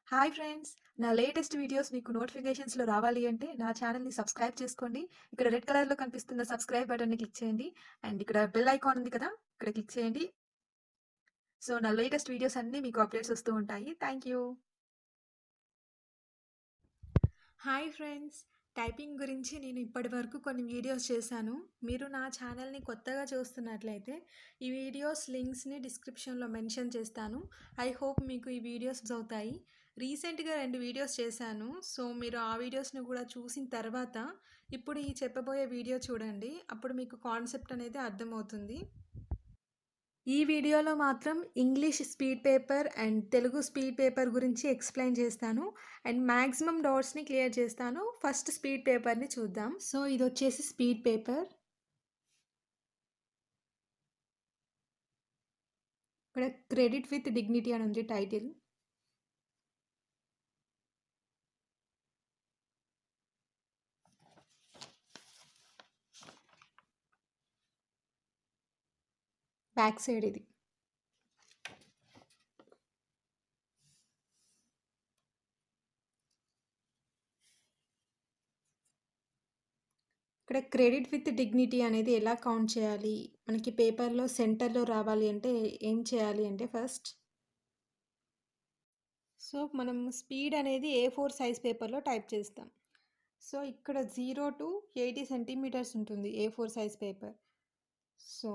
Hi friends! నా latest videos మీకు నోటిఫికేషన్స్‌లో రావాలి అంటే నా ఛానెల్‌ని సబ్స్క్రైబ్ చేసుకోండి. ఇక్కడ రెడ్ కలర్‌లో కనిపిస్తున్న సబ్స్క్రైబ్ బటన్‌ని క్లిక్ చేయండి. అండ్ ఇక్కడ బెల్ ఐకాన్ ఉంది కదా! ఇక్కడ క్లిక్ చేయండి. సో, నా లేటెస్ట్ వీడియోస్ అన్నీ మీకు అప్డేట్స్ వస్తూ ఉంటాయి. Thank you. Hi friends! Typing గురించి నేను ఇప్పటివరకు కొన్ని వీడియోస్ చేశాను. మీరు నా ఛానెల్‌ని కొత్తగా చూస్తున్నట్లయితే ఈ వీడియోస్ లింక్స్‌ని డిస్క్రిప్షన్‌లో మెన్షన్ చేస్తాను. ఐ హోప్ మీకు ఈ వీడియోస్ అవుతాయి. రీసెంట్‌గా 2 వీడియోస్ చేశాను. సో, మీరు ఆ వీడియోస్‌ని కూడా చూసిన తర్వాత ఇప్పుడు ఈ చెప్పబోయే వీడియో చూడండి. అప్పుడు మీకు కాన్సెప్ట్ అనేది అర్థమవుతుంది. ఈ వీడియోలో మాత్రం English speed paper and Telugu speed paper గురించి ఎక్స్‌ప్లెయిన్ చేస్తాను. అండ్ మాక్సిమం డౌట్స్‌ని క్లియర్ చేస్తాను. ఫస్ట్ స్పీడ్ పేపర్‌ని చూద్దాం. సో, ఇదొచ్చేసి స్పీడ్ పేపర్. ఇక్కడ క్రెడిట్ విత్ డిగ్నిటీ అని ఉంది టైటిల్. బ్యాక్ సైడ్ ఇది. ఇక్కడ క్రెడిట్ విత్ డిగ్నిటీ అనేది ఎలా కౌంట్ చేయాలి? మనకి పేపర్‌లో సెంటర్‌లో రావాలి అంటే ఏం చేయాలి అంటే ఫస్ట్ సో, మనం స్పీడ్ అనేది ఏ4 సైజ్ పేపర్‌లో టైప్ చేస్తాం. సో, ఇక్కడ 0-80 సెంటీమీటర్స్ ఉంటుంది ఏ4 సైజ్ పేపర్. సో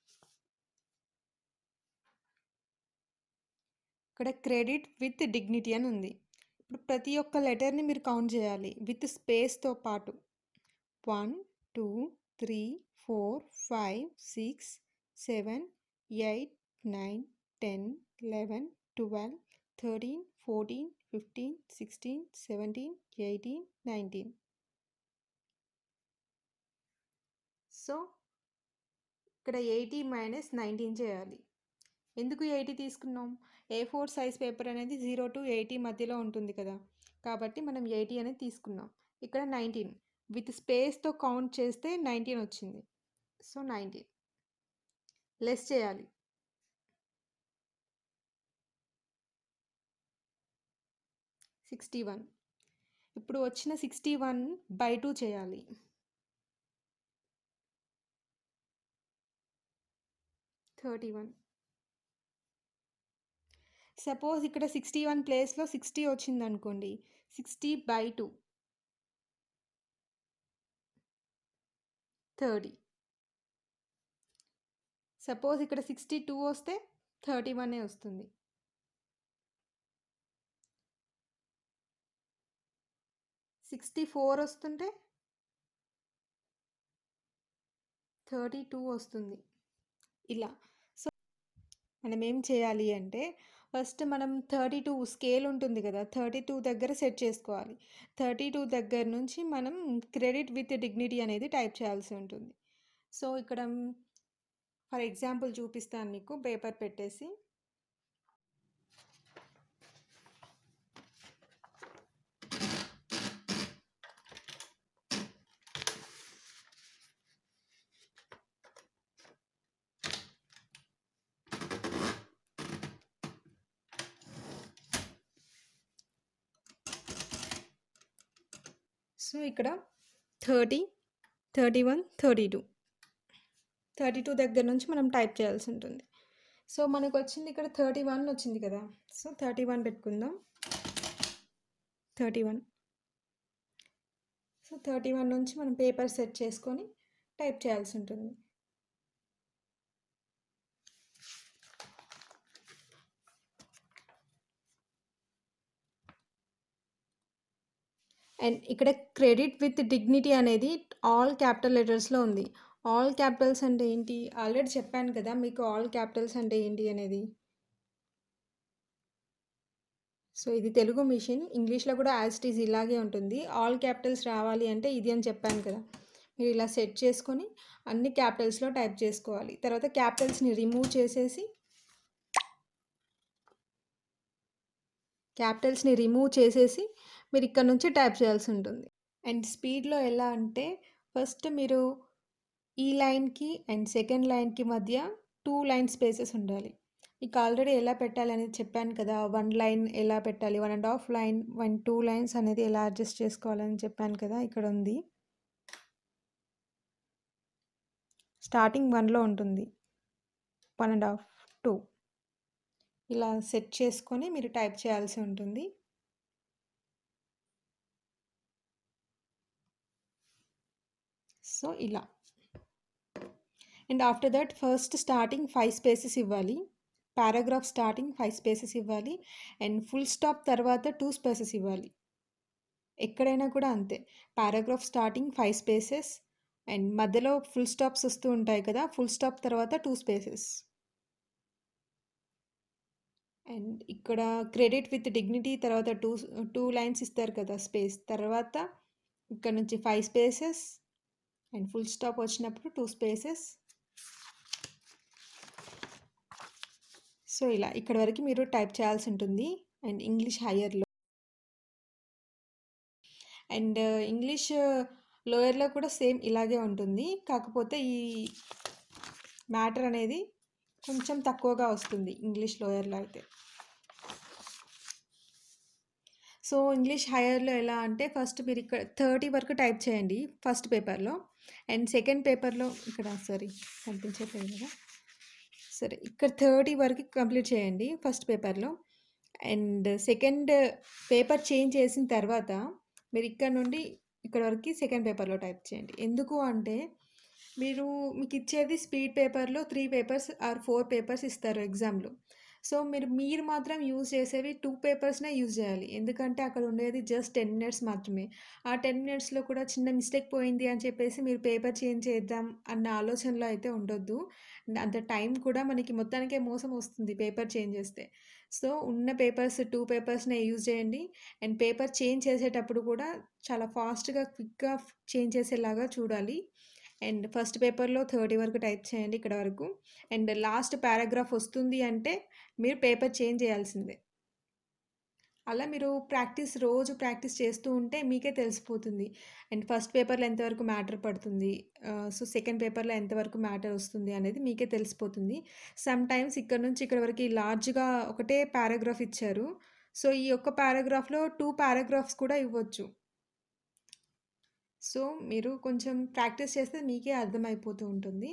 ఇక్కడ క్రెడిట్ విత్ డిగ్నిటీ అని ఉంది. ఇప్పుడు ప్రతి ఒక్క లెటర్‌ని మీరు కౌంట్ చేయాలి. విత్ స్పేస్‌తో పాటు. 1, 2, 3, 4, 5, 6, 7, 8, 9, 10, 11, 12, 13, 14, 15, 16, 17, 18, 19. సో, ఇక్కడ 80 మైనస్ 19 చేయాలి. ఎందుకు 80 తీసుకున్నాం? ఏ4 సైజ్ పేపర్ అనేది 0-80 మధ్యలో ఉంటుంది కదా! కాబట్టి మనం 80 అనేది తీసుకున్నాం. ఇక్కడ 19 విత్ స్పేస్‌తో కౌంట్ చేస్తే 19 వచ్చింది. సో, 19 లెస్ చేయాలి. సిక్స్టీ వన్ ఇప్పుడు వచ్చిన 61 బై 2 చేయాలి. థర్టీ వన్ సపోజ్ ఇక్కడ 61 ప్లేస్‌లో 60 వచ్చిందనుకోండి. 60 బై 2 30 సపోజ్ ఇక్కడ 62 వస్తే 31 వస్తుంది. సిక్స్టీ ఫోర్ వస్తుంటే 32 వస్తుంది. ఇలా. సో, మనం ఏం చేయాలి అంటే ఫస్ట్ మనం 32 స్కేల్ ఉంటుంది కదా! 32 దగ్గర సెట్ చేసుకోవాలి. 32 దగ్గర నుంచి మనం క్రెడిట్ విత్ డిగ్నిటీ అనేది టైప్ చేయాల్సి ఉంటుంది. సో, ఇక్కడ ఫర్ ఎగ్జాంపుల్ చూపిస్తాను మీకు పేపర్ పెట్టేసి. సో, ఇక్కడ 30, 31, 32. 32 దగ్గర నుంచి మనం టైప్ చేయాల్సి ఉంటుంది. సో, మనకొచ్చింది ఇక్కడ 31 వచ్చింది కదా! సో, 31 పెట్టుకుందాం. 31 సో, 31 నుంచి మనం పేపర్ సెట్ చేసుకొని టైప్ చేయాల్సి ఉంటుంది. అండ్ ఇక్కడ క్రెడిట్ విత్ డిగ్నిటీ అనేది ఆల్ క్యాపిటల్ లెటర్స్‌లో ఉంది. ఆల్ క్యాపిటల్స్ అంటే ఏంటి? ఆల్రెడీ చెప్పాను కదా! మీకు ఆల్ క్యాపిటల్స్ అంటే ఏంటి అనేది. సో, ఇది తెలుగు మిషన్. ఇంగ్లీష్‌లో కూడా యాజ్ ఇట్ ఈజ్ ఇలాగే ఉంటుంది. ఆల్ క్యాపిటల్స్ రావాలి అంటే ఇది అని చెప్పాను కదా! మీరు ఇలా సెట్ చేసుకొని అన్ని క్యాపిటల్స్‌లో టైప్ చేసుకోవాలి. తర్వాత క్యాపిటల్స్‌ని రిమూవ్ చేసేసి క్యాపిటల్స్‌ని రిమూవ్ చేసేసి మీరు ఇక్కడ నుంచి టైప్ చేయాల్సి ఉంటుంది. అండ్ స్పీడ్‌లో ఎలా అంటే ఫస్ట్ మీరు ఈ లైన్‌కి అండ్ సెకండ్ లైన్‌కి మధ్య 2 లైన్ స్పేసెస్ ఉండాలి. మీకు ఆల్రెడీ ఎలా పెట్టాలి అనేది చెప్పాను కదా వన్ లైన్ ఎలా పెట్టాలి one and half line one two lines అనేది ఎలా అడ్జస్ట్ చేసుకోవాలని చెప్పాను కదా ఇక్కడ ఉంది స్టార్టింగ్ వన్లో ఉంటుంది వన్ అండ్ హాఫ్ టూ ఇలా సెట్ చేసుకొని మీరు టైప్ చేయాల్సి ఉంటుంది సో ఇలా and after that first starting five spaces ఇవ్వాలి పారాగ్రాఫ్ స్టార్టింగ్ ఫైవ్ స్పేసెస్ ఇవ్వాలి అండ్ ఫుల్ స్టాప్ తర్వాత టూ స్పేసెస్ ఇవ్వాలి ఎక్కడైనా కూడా అంతే paragraph starting five spaces and మధ్యలో ఫుల్ స్టాప్స్ వస్తూ ఉంటాయి కదా ఫుల్ స్టాప్ తర్వాత టూ స్పేసెస్ అండ్ ఇక్కడ క్రెడిట్ విత్ డిగ్నిటీ తర్వాత టూ టూ లైన్స్ ఇస్తారు కదా స్పేస్ తర్వాత ఇక్కడ నుంచి five spaces and full stop వచ్చినప్పుడు టూ స్పేసెస్ సో ఇలా ఇక్కడ వరకు మీరు టైప్ చేయాల్సి ఉంటుంది అండ్ ఇంగ్లీష్ హయ్యర్లో అండ్ ఇంగ్లీష్ లోయర్లో కూడా సేమ్ ఇలాగే ఉంటుంది కాకపోతే ఈ మ్యాటర్ అనేది కొంచెం తక్కువగా వస్తుంది ఇంగ్లీష్ లోయర్లో అయితే సో ఇంగ్లీష్ హైయర్లో ఎలా అంటే ఫస్ట్ మీరు ఇక్కడ థర్టీ వరకు టైప్ చేయండి ఫస్ట్ పేపర్లో అండ్ సెకండ్ పేపర్లో ఇక్కడ సారీ కనిపించట్లేదు కదా సరే ఇక్కడ థర్టీ వరకు కంప్లీట్ చేయండి ఫస్ట్ పేపర్లో అండ్ సెకండ్ పేపర్ చేంజ్ చేసిన తర్వాత మీరు ఇక్కడ నుండి ఇక్కడ వరకు సెకండ్ పేపర్లో టైప్ చేయండి ఎందుకు అంటే మీరు మీకు ఇచ్చేది స్పీడ్ పేపర్లో three papers or four papers ఇస్తారు ఎగ్జామ్లో సో మీరు మీరు మాత్రం యూజ్ చేసేవి టూ పేపర్స్నే యూజ్ చేయాలి ఎందుకంటే అక్కడ ఉండేది జస్ట్ టెన్ మినిట్స్ మాత్రమే ఆ టెన్ మినిట్స్లో కూడా చిన్న మిస్టేక్ పోయింది అని చెప్పేసి మీరు పేపర్ చేంజ్ చేద్దాం అన్న ఆలోచనలో అయితే ఉండొద్దు అంత టైం కూడా మనకి మొత్తానికే మోసం వస్తుంది పేపర్ చేంజ్ చేస్తే సో ఉన్న పేపర్స్ టూ పేపర్స్నే యూజ్ చేయండి అండ్ పేపర్ చేంజ్ చేసేటప్పుడు కూడా చాలా ఫాస్ట్గా క్విక్గా చేంజ్ చేసేలాగా చూడాలి అండ్ ఫస్ట్ పేపర్లో థర్టీ వరకు టైప్ చేయండి ఇక్కడ వరకు అండ్ లాస్ట్ పారాగ్రాఫ్ వస్తుంది అంటే మీరు పేపర్ చేంజ్ చేయాల్సిందే అలా మీరు ప్రాక్టీస్ రోజు ప్రాక్టీస్ చేస్తూ ఉంటే మీకే తెలిసిపోతుంది అండ్ ఫస్ట్ పేపర్లో ఎంతవరకు మ్యాటర్ పడుతుంది సో సెకండ్ పేపర్లో ఎంతవరకు మ్యాటర్ వస్తుంది అనేది మీకే తెలిసిపోతుంది సమ్ టైమ్స్ ఇక్కడ నుంచి ఇక్కడ వరకు లార్జ్గా ఒకటే పారాగ్రాఫ్ ఇచ్చారు సో ఈ ఒక్క పారాగ్రాఫ్లో టూ పారాగ్రాఫ్స్ కూడా ఇవ్వచ్చు సో మీరు కొంచెం ప్రాక్టీస్ చేస్తే మీకే అర్థమైపోతూ ఉంటుంది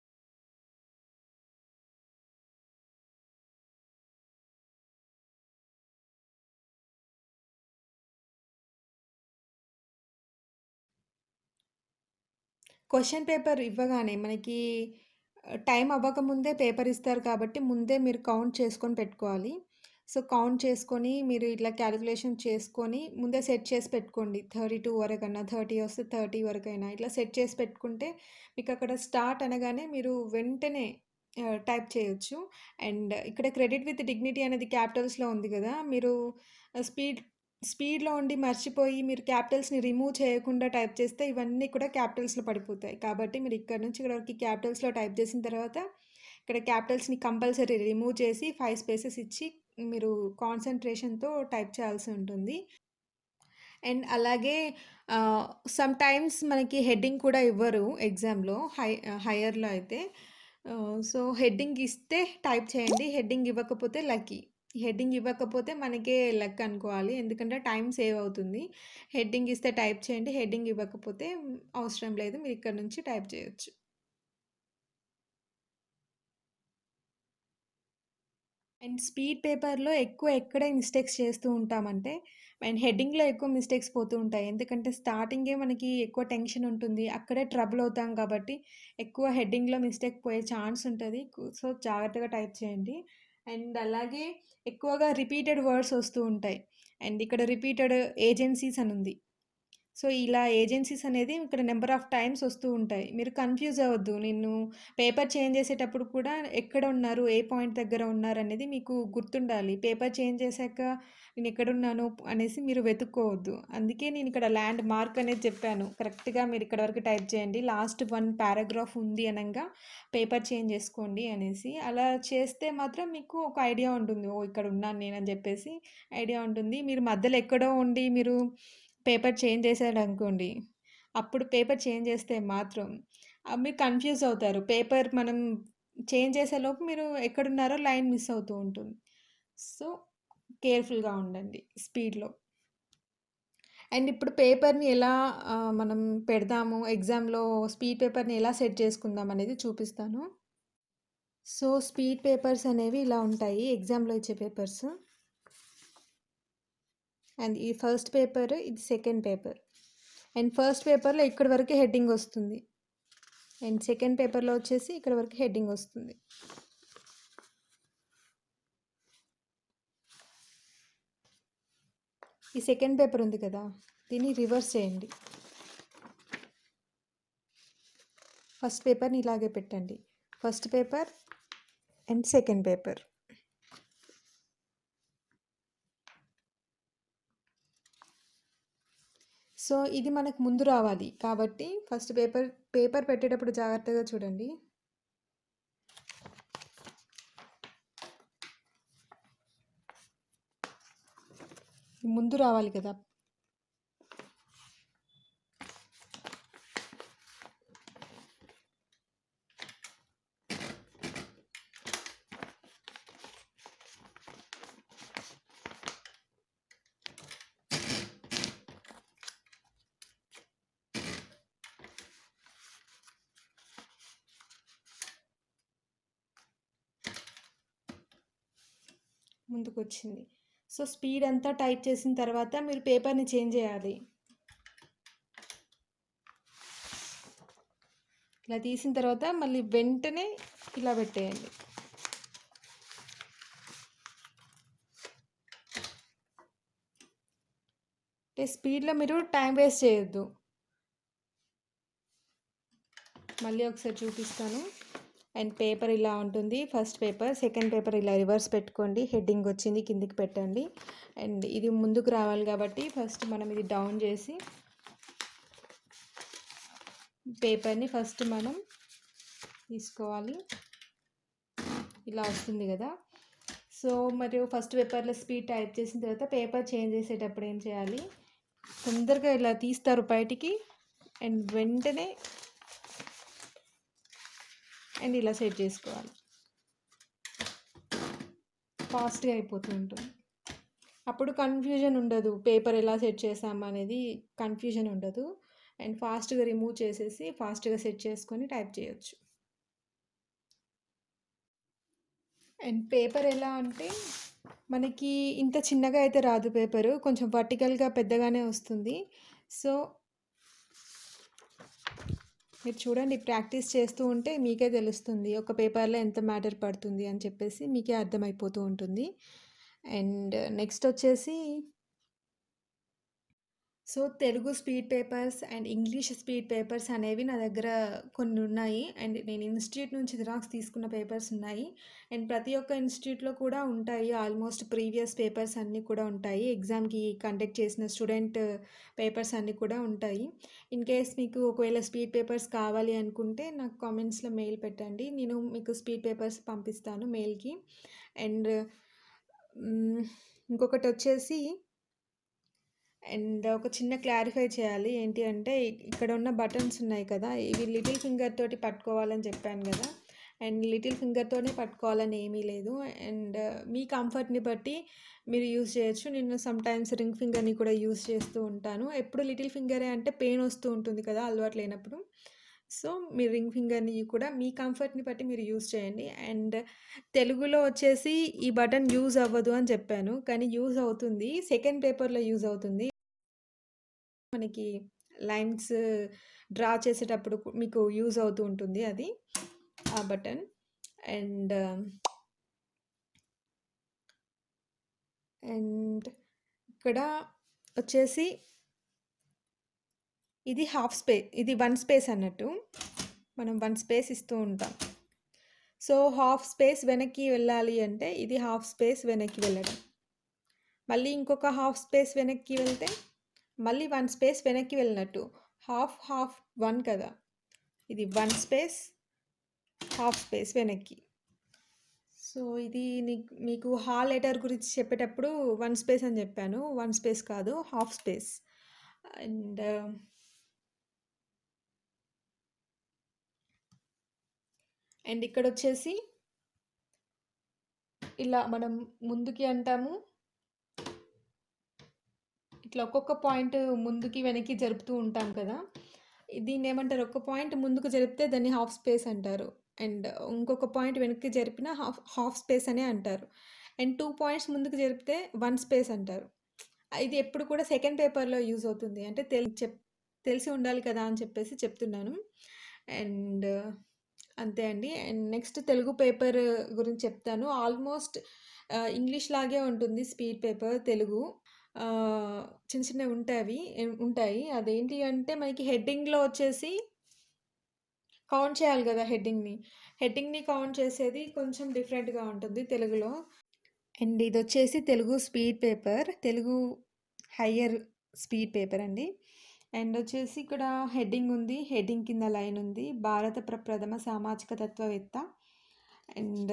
క్వశ్చన్ పేపర్ ఇవ్వగానే మనకి టైం అవ్వకముందే పేపర్ ఇస్తారు కాబట్టి ముందే మీరు కౌంట్ చేసుకొని పెట్టుకోవాలి సో కౌంట్ చేసుకొని మీరు ఇట్లా క్యాలిక్యులేషన్ చేసుకొని ముందే సెట్ చేసి పెట్టుకోండి థర్టీ టూ వరకైనా థర్టీ వస్తే థర్టీ వరకైనా ఇట్లా సెట్ చేసి పెట్టుకుంటే మీకు అక్కడ స్టార్ట్ అనగానే మీరు వెంటనే టైప్ చేయొచ్చు అండ్ ఇక్కడ క్రెడిట్ విత్ డిగ్నిటీ అనేది క్యాపిటల్స్లో ఉంది కదా మీరు స్పీడ్ స్పీడ్లో ఉండి మర్చిపోయి మీరు క్యాపిటల్స్ని రిమూవ్ చేయకుండా టైప్ చేస్తే ఇవన్నీ కూడా క్యాపిటల్స్లో పడిపోతాయి కాబట్టి మీరు ఇక్కడ నుంచి ఇక్కడ వరకు క్యాపిటల్స్లో టైప్ చేసిన తర్వాత ఇక్కడ క్యాపిటల్స్ని కంపల్సరీ రిమూవ్ చేసి ఫైవ్ స్పేసెస్ ఇచ్చి మీరు కాన్సన్ట్రేషన్తో టైప్ చేయాల్సి ఉంటుంది అండ్ అలాగే సమ్ టైమ్స్ మనకి హెడ్డింగ్ కూడా ఇవ్వరు ఎగ్జామ్లో హై హయ్యర్లో అయితే సో హెడ్డింగ్ ఇస్తే టైప్ చేయండి హెడ్డింగ్ ఇవ్వకపోతే లక్కీ హెడ్డింగ్ ఇవ్వకపోతే మనకే లక్ అనుకోవాలి ఎందుకంటే టైం సేవ్ అవుతుంది హెడ్డింగ్ ఇస్తే టైప్ చేయండి హెడ్డింగ్ ఇవ్వకపోతే అవసరం లేదు మీరు ఇక్కడ నుంచి టైప్ చేయొచ్చు అండ్ స్పీడ్ పేపర్లో ఎక్కువ ఎక్కడ మిస్టేక్స్ చేస్తూ ఉంటామంటే అండ్ హెడ్డింగ్లో ఎక్కువ మిస్టేక్స్ పోతూ ఉంటాయి ఎందుకంటే స్టార్టింగే మనకి ఎక్కువ టెన్షన్ ఉంటుంది అక్కడే ట్రబుల్ అవుతాం కాబట్టి ఎక్కువ హెడ్డింగ్లో మిస్టేక్ పోయే ఛాన్స్ ఉంటుంది సో జాగ్రత్తగా టైప్ చేయండి అండ్ అలాగే ఎక్కువగా రిపీటెడ్ వర్డ్స్ వస్తూ ఉంటాయి అండ్ ఇక్కడ రిపీటెడ్ ఏజెన్సీస్ అని ఉంది సో ఇలా ఏజెన్సీస్ అనేది ఇక్కడ నెంబర్ ఆఫ్ టైమ్స్ వస్తూ ఉంటాయి మీరు కన్ఫ్యూజ్ అవ్వద్దు నేను పేపర్ చేంజ్ చేసేటప్పుడు కూడా ఎక్కడ ఉన్నారు ఏ పాయింట్ దగ్గర ఉన్నారు అనేది మీకు గుర్తుండాలి పేపర్ చేంజ్ చేశాక నేను ఎక్కడున్నాను అనేసి మీరు వెతుక్కోవద్దు అందుకే నేను ఇక్కడ ల్యాండ్ మార్క్ అనేది చెప్పాను కరెక్ట్గా మీరు ఇక్కడ వరకు టైప్ చేయండి లాస్ట్ వన్ పారాగ్రాఫ్ ఉంది అనగా పేపర్ చేంజ్ చేసుకోండి అనేసి అలా చేస్తే మాత్రం మీకు ఒక ఐడియా ఉంటుంది ఓ ఇక్కడ ఉన్నాను నేను అని చెప్పేసి ఐడియా ఉంటుంది మీరు మధ్యలో ఎక్కడో ఉండి మీరు పేపర్ చేంజ్ చేశాడు అనుకోండి అప్పుడు పేపర్ చేంజ్ చేస్తే మాత్రం మీరు కన్ఫ్యూజ్ అవుతారు పేపర్ మనం చేంజ్ చేసేలోపు మీరు ఎక్కడున్నారో లైన్ మిస్ అవుతూ ఉంటుంది. సో, కేర్‌ఫుల్‌గా ఉండండి స్పీడ్‌లో. అండ్ ఇప్పుడు పేపర్‌ని ఎలా ఆహ్, మనం పెడదాము ఎగ్జామ్‌లో స్పీడ్ పేపర్‌ని ఎలా సెట్ చేసుకుందాం అనేది చూపిస్తాను. సో, స్పీడ్ పేపర్స్ అనేవి ఇలా ఉంటాయి ఎగ్జామ్‌లో ఇచ్చే పేపర్స్. అండ్ ఈ ఫస్ట్ పేపర్, ఇది సెకండ్ పేపర్. అండ్ ఫస్ట్ పేపర్‌లో ఇక్కడి వరకే హెడ్డింగ్ వస్తుంది. అండ్ సెకండ్ పేపర్‌లో వచ్చేసి ఇక్కడి వరకు హెడ్డింగ్ వస్తుంది. ఈ సెకండ్ పేపర్ ఉంది కదా! దీన్ని రివర్స్ చేయండి. ఫస్ట్ పేపర్‌ని ఇలాగే పెట్టండి. First paper and second paper. So, ఇది మనకు ముందు రావాలి. కాబట్టి ఫస్ట్ పేపర్ పేపర్ పెట్టేటప్పుడు జాగ్రత్తగా చూడండి. ముందు రావాలి కదా! ముందుకొచ్చింది. సో, స్పీడ్ అంతా టైప్ చేసిన తర్వాత మీరు పేపర్‌ని చేంజ్ చేయాలి. ఇలా తీసిన తర్వాత మళ్ళీ వెంటనే ఇలా పెట్టేయండి. అంటే స్పీడ్‌లో మీరు టైం వేస్ట్ చేయొద్దు. మళ్ళీ ఒకసారి చూపిస్తాను. అండ్ పేపర్ ఇలా ఉంటుంది. ఫస్ట్ పేపర్, సెకండ్ పేపర్ ఇలా రివర్స్ పెట్టుకోండి. హెడ్డింగ్ వచ్చింది కిందకి పెట్టండి. అండ్ ఇది ముందుకు రావాలి కాబట్టి ఫస్ట్ మనం ఇది డౌన్ చేసి పేపర్‌ని ఫస్ట్ మనం తీసుకోవాలి. ఇలా వస్తుంది కదా! సో, మరియు ఫస్ట్ పేపర్‌లో స్పీడ్ టైప్ చేసిన తర్వాత పేపర్ చేంజ్ చేసేటప్పుడు ఏం చేయాలి? తొందరగా ఇలా తీస్తారు బయటికి అండ్ వెంటనే అండ్ ఇలా సెట్ చేసుకోవాలి. ఫాస్ట్‌గా అయిపోతూ ఉంటుంది. అప్పుడు కన్‌ఫ్యూజన్ ఉండదు. పేపర్ ఎలా సెట్ చేసాం అనేది కన్‌ఫ్యూజన్ ఉండదు. అండ్ ఫాస్ట్‌గా రిమూవ్ చేసేసి ఫాస్ట్‌గా సెట్ చేసుకొని టైప్ చేయొచ్చు. అండ్ పేపర్ ఎలా అంటే మనకి ఇంత చిన్నగా అయితే రాదు పేపరు. కొంచెం వర్టికల్‌గా పెద్దగానే వస్తుంది. సో మీరు చూడండి ప్రాక్టీస్ చేస్తూ ఉంటే మీకే తెలుస్తుంది. ఒక పేపర్‌లో ఎంత మ్యాటర్ పడుతుంది అని చెప్పేసి మీకే అర్థమైపోతూ ఉంటుంది. అండ్ నెక్స్ట్ వచ్చేసి so, Telugu speed papers and English speed papers అనేవి నా దగ్గర కొన్ని ఉన్నాయి. అండ్ నేను ఇన్‌స్టిట్యూట్ నుంచి జిరాక్స్ తీసుకున్న పేపర్స్ ఉన్నాయి. అండ్ ప్రతి ఒక్క ఇన్‌స్టిట్యూట్‌లో కూడా ఉంటాయి. ఆల్మోస్ట్ ప్రీవియస్ పేపర్స్ అన్నీ కూడా ఉంటాయి. ఎగ్జామ్‌కి కండక్ట్ చేసిన స్టూడెంట్ పేపర్స్ అన్నీ కూడా ఉంటాయి. ఇన్ కేస్ మీకు ఒకవేళ స్పీడ్ పేపర్స్ కావాలి అనుకుంటే నాకు కామెంట్స్‌లో మెయిల్ పెట్టండి. నేను మీకు స్పీడ్ పేపర్స్ పంపిస్తాను మెయిల్‌కి. అండ్ హ్మ్. ఇంకొకటి వచ్చేసి అండ్ ఒక చిన్న క్లారిఫై చేయాలి. ఏంటి అంటే ఇక్కడ ఉన్న బటన్స్ ఉన్నాయి కదా! ఇవి లిటిల్ ఫింగర్ తోటి పట్టుకోవాలని చెప్పాను కదా! అండ్ లిటిల్ ఫింగర్‌తోనే పట్టుకోవాలని ఏమీ లేదు. అండ్ మీ కంఫర్ట్‌ని బట్టి మీరు యూజ్ చేయొచ్చు. నేను సమ్‌టైమ్స్ రింగ్ ఫింగర్‌ని కూడా యూజ్ చేస్తూ ఉంటాను. ఎప్పుడు లిటిల్ ఫింగరే అంటే పెయిన్ వస్తూ ఉంటుంది కదా! అలవాటు లేనప్పుడు. సో, మీరు రింగ్ ఫింగర్‌ని కూడా మీ కంఫర్ట్‌ని బట్టి మీరు యూజ్ చేయండి. అండ్ తెలుగులో వచ్చేసి ఈ బటన్ యూజ్ అవ్వదు అని చెప్పాను. కానీ యూజ్ అవుతుంది. సెకండ్ పేపర్‌లో యూజ్ అవుతుంది. మనకి లైన్స్ డ్రా చేసేటప్పుడు కు మీకు యూజ్ అవుతూ ఉంటుంది అది. ఆ బటన్. అండ్ అండ్ ఇక్కడ వచ్చేసి ఇది హాఫ్ స్పే ఇది 1 స్పేస్ అన్నట్టు. మనం 1 స్పేస్ ఇస్తూ ఉంటాం. సో, హాఫ్ స్పేస్ వెనక్కి వెళ్ళాలి అంటే ఇది హాఫ్ స్పేస్ వెనక్కి వెళ్ళడం. మళ్ళీ ఇంకొక హాఫ్ స్పేస్ వెనక్కి వెళ్తే మళ్ళీ 1 స్పేస్ వెనక్కి వెళ్ళినట్టు. హాఫ్, హాఫ్ 1 కదా! ఇది 1 స్పేస్, హాఫ్ స్పేస్ వెనక్కి. సో, ఇది నీకు మీకు హా లెటర్ గురించి చెప్పేటప్పుడు 1 స్పేస్ అని చెప్పాను. 1 స్పేస్ కాదు హాఫ్ స్పేస్. అండ్ అండ్ ఇక్కడ వచ్చేసి ఇలా మనం ముందుకి అంటాము ఇట్లా ఒక్కొక్క పాయింట్ ముందుకి వెనక్కి జరుపుతూ ఉంటాం కదా దీన్ని ఏమంటారు ఒక పాయింట్ ముందుకు జరిపితే దాన్ని హాఫ్ స్పేస్ అంటారు అండ్ ఇంకొక పాయింట్ వెనక్కి జరిపిన హాఫ్ హాఫ్ స్పేస్ అనే అంటారు అండ్ టూ పాయింట్స్ ముందుకు జరిపితే వన్ స్పేస్ అంటారు ఇది ఎప్పుడు కూడా సెకండ్ పేపర్లో యూజ్ అవుతుంది అంటే తెలి చెప్ తెలిసి ఉండాలి కదా అని చెప్పేసి చెప్తున్నాను అండ్ అంతే అండి అండ్ నెక్స్ట్ తెలుగు పేపర్ గురించి చెప్తాను ఆల్మోస్ట్ ఇంగ్లీష్ లాగే ఉంటుంది స్పీడ్ పేపర్ తెలుగు చిన్న చిన్నవి ఉంటాయి అవి ఉంటాయి అదేంటి అంటే మనకి హెడ్డింగ్లో వచ్చేసి కౌంట్ చేయాలి కదా హెడ్డింగ్ని హెడ్డింగ్ని కౌంట్ చేసేది కొంచెం డిఫరెంట్గా ఉంటుంది తెలుగులో అండ్ ఇది వచ్చేసి Telugu speed paper Telugu higher speed paper అండి అండ్ వచ్చేసి ఇక్కడ హెడ్డింగ్ ఉంది హెడ్డింగ్ కింద లైన్ ఉంది భారత ప్రప్రథమ సామాజిక తత్వవేత్త అండ్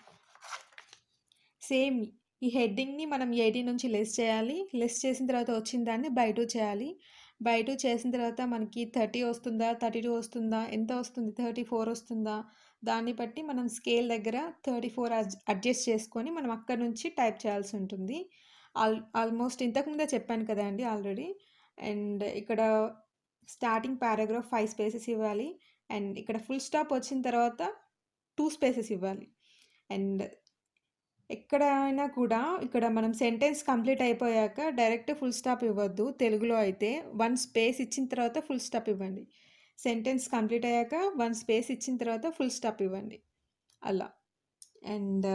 సేమ్ ఈ హెడ్డింగ్ని మనం ఎయిటీ నుంచి లెస్ చేయాలి లెస్ చేసిన తర్వాత వచ్చిన దాన్ని బై టూ చేయాలి బై టూ చేసిన తర్వాత మనకి థర్టీ వస్తుందా థర్టీ టూ వస్తుందా ఎంత వస్తుంది థర్టీ ఫోర్ వస్తుందా దాన్ని బట్టి మనం స్కేల్ దగ్గర థర్టీ ఫోర్ అడ్జస్ట్ చేసుకొని మనం అక్కడ నుంచి టైప్ చేయాల్సి ఉంటుంది ఆల్ ఆల్మోస్ట్ ఇంతకుముందే చెప్పాను కదా అండి ఆల్రెడీ అండ్ ఇక్కడ స్టార్టింగ్ పారాగ్రాఫ్ ఫైవ్ స్పేసెస్ ఇవ్వాలి అండ్ ఇక్కడ ఫుల్ స్టాప్ వచ్చిన తర్వాత టూ స్పేసెస్ ఇవ్వాలి అండ్ ఎక్కడైనా కూడా ఇక్కడ మనం సెంటెన్స్ కంప్లీట్ అయిపోయాక డైరెక్ట్ ఫుల్ స్టాప్ ఇవ్వద్దు తెలుగులో అయితే వన్ స్పేస్ ఇచ్చిన తర్వాత ఫుల్ స్టాప్ ఇవ్వండి సెంటెన్స్ కంప్లీట్ అయ్యాక వన్ స్పేస్ ఇచ్చిన తర్వాత ఫుల్ స్టాప్ ఇవ్వండి అలా అండ్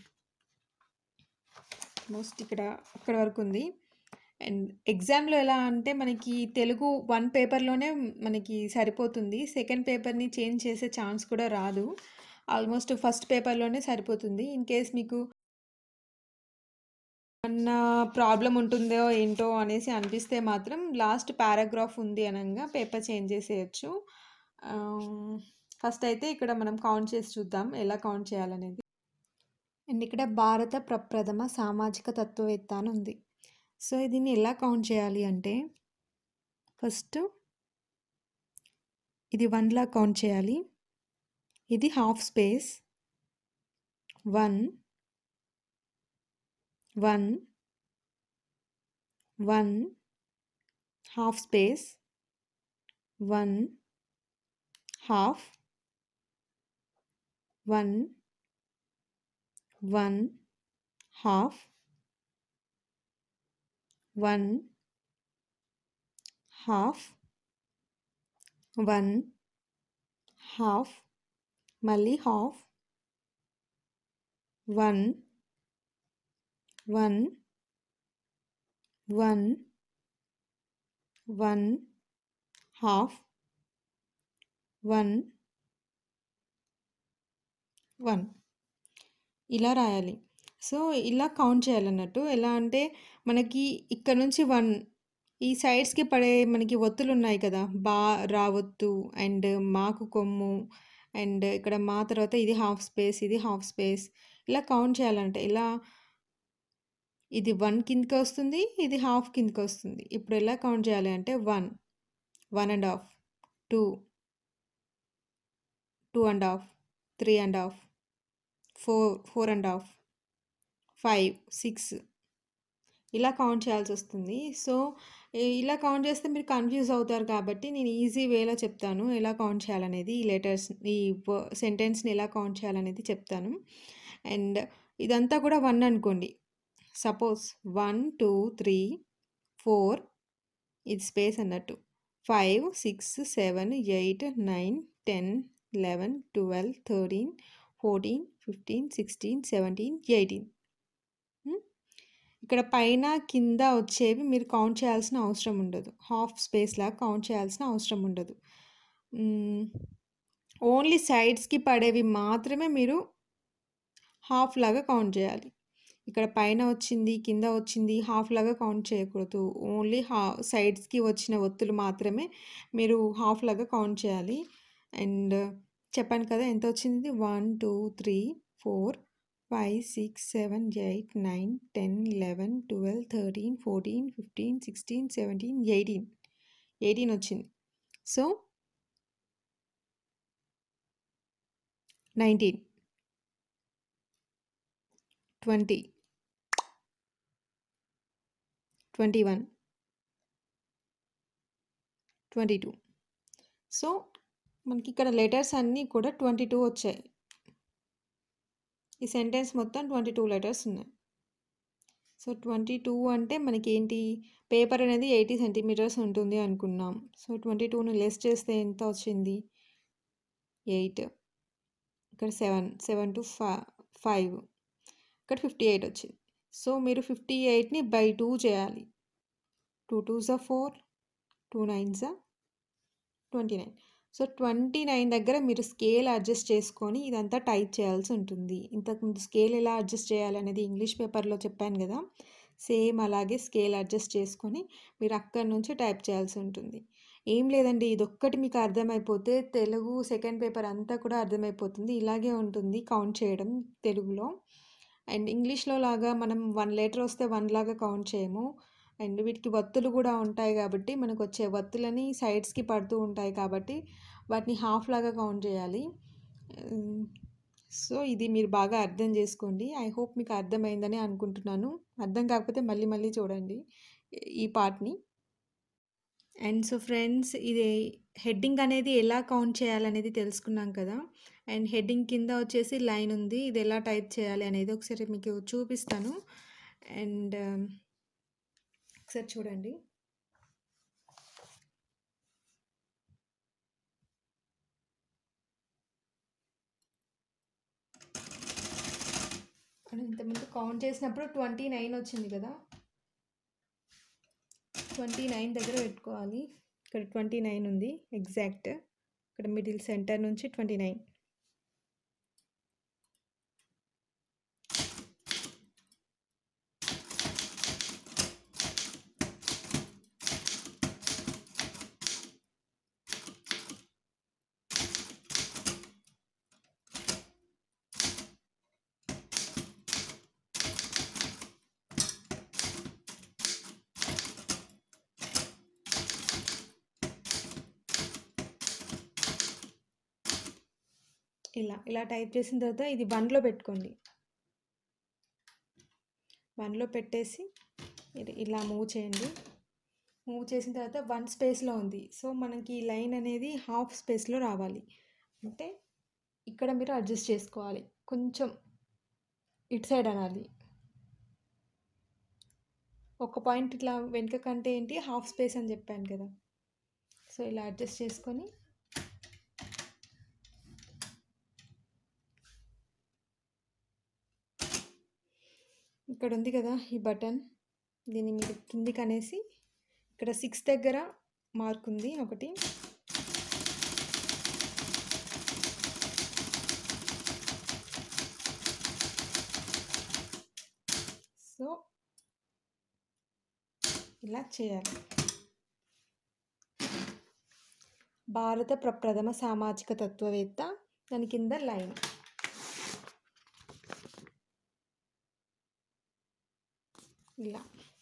మోస్ట్ ఇక్కడ ఇక్కడ వరకు ఉంది అండ్ ఎగ్జామ్లో ఎలా అంటే మనకి తెలుగు వన్ పేపర్లోనే మనకి సరిపోతుంది సెకండ్ పేపర్ని చేంజ్ చేసే ఛాన్స్ కూడా రాదు ఆల్మోస్ట్ ఫస్ట్ పేపర్లోనే సరిపోతుంది ఇన్ కేస్ మీకు ఏమన్నా ప్రాబ్లం ఉంటుందో ఏంటో అనేసి అనిపిస్తే మాత్రం లాస్ట్ పారాగ్రాఫ్ ఉంది అనగా పేపర్ చేంజ్ చేసేయచ్చు ఫస్ట్ అయితే ఇక్కడ మనం కౌంట్ చేసి చూద్దాం ఎలా కౌంట్ చేయాలనేది అండ్ ఇక్కడ భారత ప్రప్రథమ సామాజిక తత్వవేత్త అని ఉంది సో దీన్ని ఎలా కౌంట్ చేయాలి అంటే ఫస్ట్ ఇది వన్లా కౌంట్ చేయాలి ఇది half space one one one half space one half one one half one half one half మళ్ళీ half one one one one half one one ఇలా రాయాలి సో ఇలా కౌంట్ చేయాలన్నట్టు ఎలా అంటే మనకి ఇక్కడ నుంచి వన్ ఈ సైడ్స్కి పడే మనకి ఒత్తులు ఉన్నాయి కదా బా రా ఒత్తు అండ్ మాకు కొమ్ము అండ్ ఇక్కడ మా తర్వాత ఇది హాఫ్ స్పేస్ ఇది హాఫ్ స్పేస్ ఇలా కౌంట్ చేయాలంటే ఇలా ఇది వన్ కిందకి వస్తుంది ఇది హాఫ్ కిందకి వస్తుంది ఇప్పుడు ఎలా కౌంట్ చేయాలి అంటే one one and half two two and half three and half four four and half five six ఇలా కౌంట్ చేయాల్సి వస్తుంది సో ఇలా కౌంట్ చేస్తే మీరు కన్ఫ్యూజ్ అవుతారు కాబట్టి నేను ఈజీ వేలో చెప్తాను ఎలా కౌంట్ చేయాలనేది ఈ లెటర్స్ ఈ సెంటెన్స్ని ఎలా కౌంట్ చేయాలనేది చెప్తాను అండ్ ఇదంతా కూడా వన్ అనుకోండి suppose one two three four ఇది స్పేస్ అన్నట్టు five six seven eight nine ten eleven twelve thirteen fourteen fifteen sixteen seventeen eighteen ఇక్కడ పైన కింద వచ్చేవి మీరు కౌంట్ చేయాల్సిన అవసరం ఉండదు హాఫ్ స్పేస్ లాగా కౌంట్ చేయాల్సిన అవసరం ఉండదు ఓన్లీ సైడ్స్కి పడేవి మాత్రమే మీరు హాఫ్ లాగా కౌంట్ చేయాలి ఇక్కడ పైన వచ్చింది కింద వచ్చింది హాఫ్ లాగా కౌంట్ చేయకూడదు ఓన్లీ హా సైడ్స్కి వచ్చిన ఒత్తులు మాత్రమే మీరు హాఫ్ లాగా కౌంట్ చేయాలి అండ్ చెప్పాను కదా ఎంత వచ్చింది one two three four five six seven eight nine ten eleven twelve thirteen fourteen fifteen sixteen seventeen eighteen eighteen వచ్చింది so nineteen twenty twenty one twenty two so మనకి ఇక్కడ లెటర్స్ అన్నీ కూడా ట్వంటీ టూ వచ్చాయి ఈ సెంటెన్స్ మొత్తం twenty two letters ఉన్నాయి so twenty two అంటే మనకి ఏంటి పేపర్ అనేది ఎయిటీ సెంటీమీటర్స్ ఉంటుంది అనుకున్నాం సో ట్వంటీ టూను లెస్ చేస్తే ఎంత వచ్చింది ఎయిట్ ఇక్కడ సెవెన్ సెవెన్ టు ఫైవ్ ఇక్కడ ఫిఫ్టీ ఎయిట్ వచ్చింది సో మీరు ఫిఫ్టీ ఎయిట్ని బై టూ చేయాలి టూ టూ జా ఫోర్ టూ నైన్ జా twenty nine so twenty nine దగ్గర మీరు స్కేల్ అడ్జస్ట్ చేసుకొని ఇదంతా టైప్ చేయాల్సి ఉంటుంది ఇంతకుముందు స్కేల్ ఎలా అడ్జస్ట్ చేయాలి అనేది ఇంగ్లీష్ పేపర్లో చెప్పాను కదా సేమ్ అలాగే స్కేల్ అడ్జస్ట్ చేసుకొని మీరు అక్కడి నుంచి టైప్ చేయాల్సి ఉంటుంది ఏం లేదండి ఇదొక్కటి మీకు అర్థమైపోతే తెలుగు సెకండ్ పేపర్ అంతా కూడా అర్థమైపోతుంది ఇలాగే ఉంటుంది కౌంట్ చేయడం తెలుగులో అండ్ ఇంగ్లీష్లో లాగా మనం వన్ లెటర్ వస్తే వన్ లాగా కౌంట్ చేయము అండ్ వీటికి వత్తులు కూడా ఉంటాయి కాబట్టి మనకు వచ్చే వత్తులని సైడ్స్కి పడుతూ ఉంటాయి కాబట్టి వాటిని హాఫ్ లాగా కౌంట్ చేయాలి సో ఇది మీరు బాగా అర్థం చేసుకోండి ఐ హోప్ మీకు అర్థమైందని అనుకుంటున్నాను అర్థం కాకపోతే మళ్ళీ మళ్ళీ చూడండి ఈ పార్ట్ని అండ్ సో ఫ్రెండ్స్ ఇది హెడ్డింగ్ అనేది ఎలా కౌంట్ చేయాలనేది తెలుసుకున్నాం కదా అండ్ హెడ్డింగ్ కింద వచ్చేసి లైన్ ఉంది ఇది ఎలా టైప్ చేయాలి అనేది ఒకసారి మీకు చూపిస్తాను అండ్ ఒకసారి చూడండి మనం ఇంతకుముందు కౌంట్ చేసినప్పుడు ట్వంటీ నైన్ వచ్చింది కదా ట్వంటీ నైన్ దగ్గర పెట్టుకోవాలి ఇక్కడ ట్వంటీ నైన్ ఉంది ఎగ్జాక్ట్ ఇక్కడ మిడిల్ సెంటర్ నుంచి ట్వంటీ నైన్ ఇలా ఇలా టైప్ చేసిన తర్వాత ఇది వన్లో పెట్టుకోండి వన్లో పెట్టేసి ఇది ఇలా మూవ్ చేయండి మూవ్ చేసిన తర్వాత వన్ స్పేస్లో ఉంది సో మనకి ఈ లైన్ అనేది హాఫ్ స్పేస్లో రావాలి అంటే ఇక్కడ మీరు అడ్జస్ట్ చేసుకోవాలి కొంచెం ఇటు సైడ్ అనాలి ఒక పాయింట్ ఇట్లా వెనుక కంటే ఏంటి హాఫ్ స్పేస్ అని చెప్పాను కదా సో ఇలా అడ్జస్ట్ చేసుకొని ఇక్కడ ఉంది కదా ఈ బటన్ దీన్ని మీరు కిందికి అనేసి ఇక్కడ సిక్స్ దగ్గర మార్క్ ఉంది ఒకటి సో ఇలా చేయాలి భారత ప్రప్రథమ సామాజిక తత్వవేత్త దాని కింద లైన్ ఇలా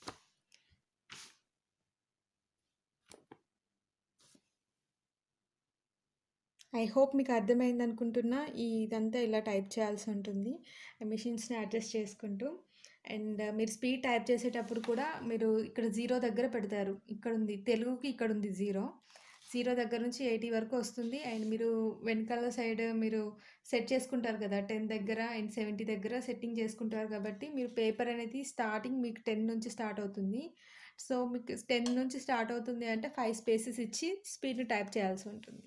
ఐ హోప్ మీకు అర్థమైంది అనుకుంటున్నా ఈ ఇదంతా ఇలా టైప్ చేయాల్సి ఉంటుంది మిషన్స్ని అడ్జస్ట్ చేసుకుంటూ అండ్ మీరు స్పీడ్ టైప్ చేసేటప్పుడు కూడా మీరు ఇక్కడ జీరో దగ్గర పెడతారు ఇక్కడ ఉంది తెలుగుకి ఇక్కడ ఉంది జీరో జీరో దగ్గర నుంచి ఎయిటీ వరకు వస్తుంది అండ్ మీరు వెనకాల సైడ్ మీరు సెట్ చేసుకుంటారు కదా టెన్ దగ్గర అండ్ సెవెంటీ దగ్గర సెట్టింగ్ చేసుకుంటారు కాబట్టి మీరు పేపర్ అనేది స్టార్టింగ్ మీకు టెన్ నుంచి స్టార్ట్ అవుతుంది సో మీకు టెన్ నుంచి స్టార్ట్ అవుతుంది అంటే ఫైవ్ స్పేసెస్ ఇచ్చి స్పీడ్ టైప్ చేయాల్సి ఉంటుంది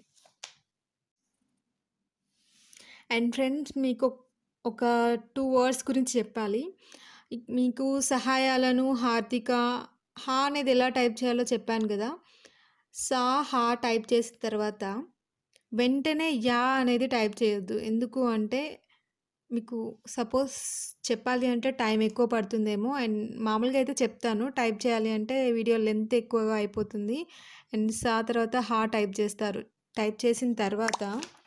అండ్ ఫ్రెండ్స్ మీకు ఒక టూ వర్డ్స్ గురించి చెప్పాలి మీకు సహాయాలను హార్దిక హా అనేది ఎలా టైప్ చేయాలో చెప్పాను కదా సా హా టైప్ చేసిన తర్వాత వెంటనే యా అనేది టైప్ చేయొద్దు ఎందుకు అంటే మీకు సపోజ్ చెప్పాలి అంటే టైం ఎక్కువ పడుతుందేమో అండ్ మామూలుగా అయితే చెప్తాను టైప్ చేయాలి అంటే వీడియో లెంత్ ఎక్కువగా అయిపోతుంది అండ్ సా తర్వాత హా టైప్ చేస్తారు టైప్ చేసిన తర్వాత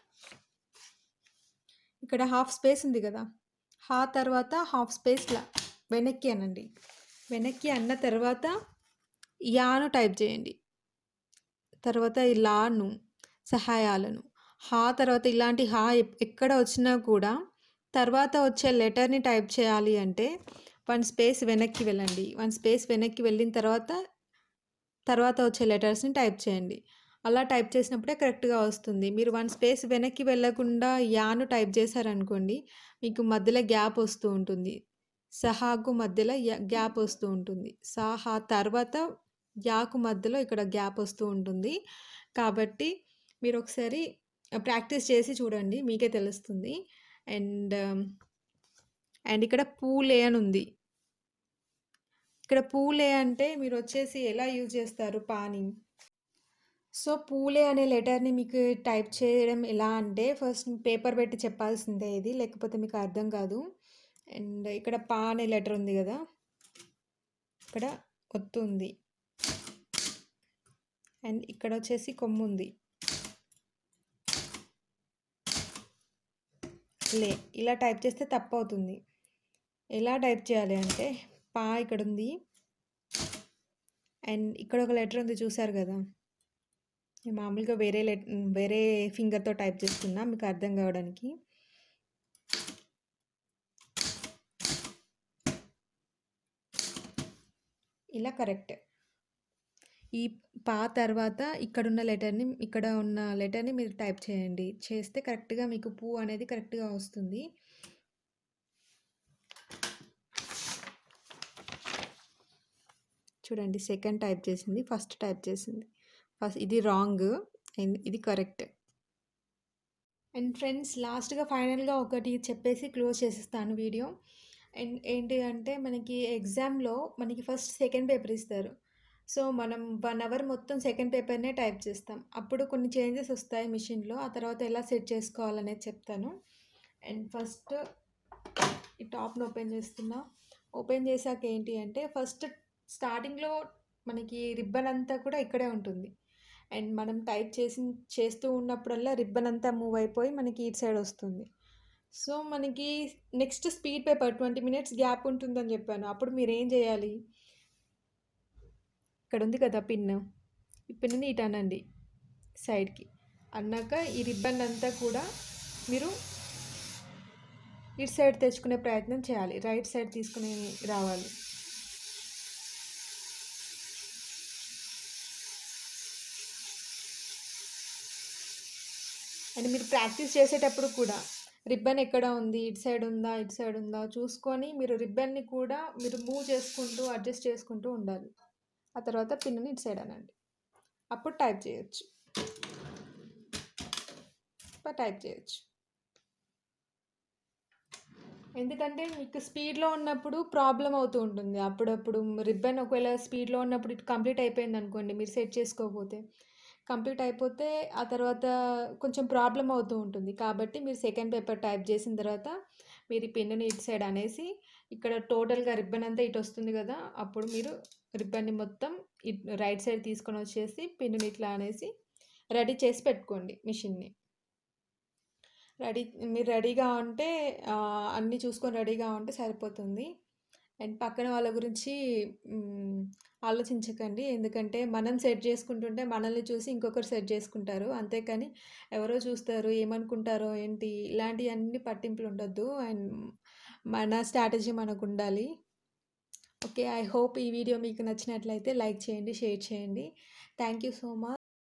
ఇక్కడ హాఫ్ స్పేస్ ఉంది కదా హా తర్వాత హాఫ్ స్పేస్లా వెనక్కి అనండి వెనక్కి అన్న తర్వాత యాను టైప్ చేయండి తర్వాత ఈ లాను సహాయాలను హా తర్వాత ఇలాంటి హా ఎప్ ఎక్కడ వచ్చినా కూడా తర్వాత వచ్చే లెటర్‌ని టైప్ చేయాలి అంటే, 1 స్పేస్ వెనక్కి వెళ్ళండి. 1 స్పేస్ వెనక్కి వెళ్ళిన తర్వాత, తర్వాత వచ్చే లెటర్స్‌ని టైప్ చేయండి. అలా టైప్ చేసినప్పుడే కరెక్ట్‌గా వస్తుంది. మీరు 1 స్పేస్ వెనక్కి వెళ్ళకుండా యాను టైప్ చేశారనుకోండి, మీకు మధ్యలో గ్యాప్ వస్తూ ఉంటుంది. సహాకు మధ్యలో య గ్యాప్ వస్తూ ఉంటుంది. సా, హా తర్వాత యాకు మధ్యలో ఇక్కడ గ్యాప్ వస్తూ ఉంటుంది. కాబట్టి మీరొకసారి ఆహ్, ప్రాక్టీస్ చేసి చూడండి. మీకే తెలుస్తుంది. అండ్, అండ్ ఇక్కడ పూలే అనుంది. ఇక్కడ పూలే అంటే మీరొచ్చేసి ఎలా యూజ్ చేస్తారు పాని? సో, పూలే అనే లెటర్‌ని మీకు టైప్ చేయడం ఎలా అంటే, ఫస్ట్ పేపర్ పెట్టి చెప్పాల్సిందే ఇది. లేకపోతే మీకు అర్థం కాదు. అండ్ ఇక్కడ పా అనే లెటర్ ఉంది గదా! ఇక్కడ ఒత్తు ఉంది. అండ్ ఇక్కడొచ్చేసి కొమ్ముంది. లే. ఇలా టైప్ చేస్తే తప్పవుతుంది. ఎలా టైప్ చేయాలి అంటే, పా ఇక్కడుంది. అండ్ ఇక్కడ ఒక లెటర్ ఉంది చూసారు గదా! నేను మామూలుగా వేరే లెట్ వేరే ఫింగర్‌తో టైప్ చేస్తున్నా మీకు అర్థం కావడానికి. ఇలా కరెక్ట్. ఈ పా తర్వాత ఇక్కడున్న లెటర్‌ని ఇక్కడ ఉన్న లెటర్‌ని మీరు టైప్ చేయండి. చేస్తే కరెక్ట్‌గా మీకు పు అనేది కరెక్ట్‌గా వస్తుంది. చూడండి సెకండ్ టైప్ చేసింది. ఫస్ట్ టైప్ చేసింది. ఫస్ట్ ఇది రాంగ్. అండ్ ఇది కరెక్ట్. అండ్ ఫ్రెండ్స్ లాస్ట్‌గా ఫైనల్‌గా ఒకటి చెప్పేసి క్లోజ్ చేసేస్తాను వీడియో. అండ్ ఏంటి అంటే మనకి ఎగ్జామ్‌లో మనకి ఫస్ట్ సెకండ్ పేపర్ ఇస్తారు. సో, మనం 1 అవర్ మొత్తం సెకండ్ పేపర్‌నే టైప్ చేస్తాం. అప్పుడు కొన్ని చేంజెస్ వస్తాయి మిషన్‌లో. ఆ తర్వాత ఎలా సెట్ చేసుకోవాలనేది చెప్తాను. అండ్ ఫస్ట్ ఈ టాప్‌ని ఓపెన్ చేస్తున్నా. ఓపెన్ చేశాక ఏంటి అంటే ఫస్ట్ స్టార్టింగ్‌లో మనకి రిబ్బన్ అంతా కూడా ఇక్కడే ఉంటుంది. అండ్ మనం టైప్ చేసిన్ చేస్తూ ఉన్నప్పుడల్లా రిబ్బన్ అంతా మూవ్ అయిపోయి మనకి ఇటు సైడ్ వస్తుంది. సో, మనకి next speed paper 20 minutes gap ఉంటుందని చెప్పాను. అప్పుడు మీరేం చేయాలి? ఇక్కడుంది కదా పిన్. ఈ పిన్‌ని ఇటు అనండి సైడ్‌కి. అన్నాక ఈ రిబ్బన్ అంతా కూడా మీరు ఇటు సైడ్ తెచ్చుకునే ప్రయత్నం చేయాలి. రైట్ సైడ్ తీసుకొని రావాలి. అండ్ మీరు ప్రాక్టీస్ చేసేటప్పుడు కూడా రిబ్బన్ ఎక్కడ ఉంది? ఇటు సైడ్ ఉందా? ఇటు సైడ్ ఉందా? చూసుకొని మీరు రిబ్బన్‌ని కూడా మీరు మూవ్ చేసుకుంటూ, అడ్జస్ట్ చేసుకుంటూ ఉండాలి. ఆ తర్వాత పిన్‌ని ఇటు సైడ్ అనండి. అప్పుడు టైప్ చేయొచ్చు. అప్పుడు టైప్ చేయొచ్చు. ఎందుకంటే మీకు స్పీడ్‌లో ఉన్నప్పుడు ప్రాబ్లమ్ అవుతూ ఉంటుంది. అప్పుడప్పుడు రిబ్బన్ ఒకవేళ స్పీడ్‌లో ఉన్నప్పుడు ఇటు కంప్లీట్ అయిపోయిందనుకోండి మీరు సెట్ చేసుకోకపోతే. కంప్లీట్ అయిపోతే ఆ తర్వాత కొంచెం ప్రాబ్లమ్ అవుతూ ఉంటుంది. కాబట్టి మీరు సెకండ్ పేపర్ టైప్ చేసిన తర్వాత మీరు ఈ పిన్‌ని ఇటు సైడ్ అనేసి ఇక్కడ టోటల్‌గా రిబ్బన్ అంతా ఇటు వస్తుంది కదా! అప్పుడు మీరు రిబ్బన్‌ని మొత్తం ఇట్ రైట్ సైడ్ తీసుకొని వచ్చేసి పిన్‌ని ఇట్లా అనేసి రెడీ చేసి పెట్టుకోండి మిషన్‌ని. రెడీ మీరు రెడీగా ఉంటే ఆహ్, అన్నీ చూసుకొని రెడీగా ఉంటే సరిపోతుంది. అండ్ పక్కన వాళ్ళ గురించి హ్మ్, ఆలోచించకండి. ఎందుకంటే మనం సెట్ చేసుకుంటుంటే మనల్ని చూసి ఇంకొకరు సెట్ చేసుకుంటారు. అంతేకాని ఎవరో చూస్తారు, ఏమనుకుంటారో ఏంటి ఇలాంటియన్నీ పట్టింపులు ఉండొద్దు. అండ్ మన స్ట్రాటజీ మనకుండాలి. ఓకే. ఐ హోప్ ఈ వీడియో మీకు నచ్చినట్లయితే లైక్ చేయండి, షేర్ చేయండి. Thank you so much.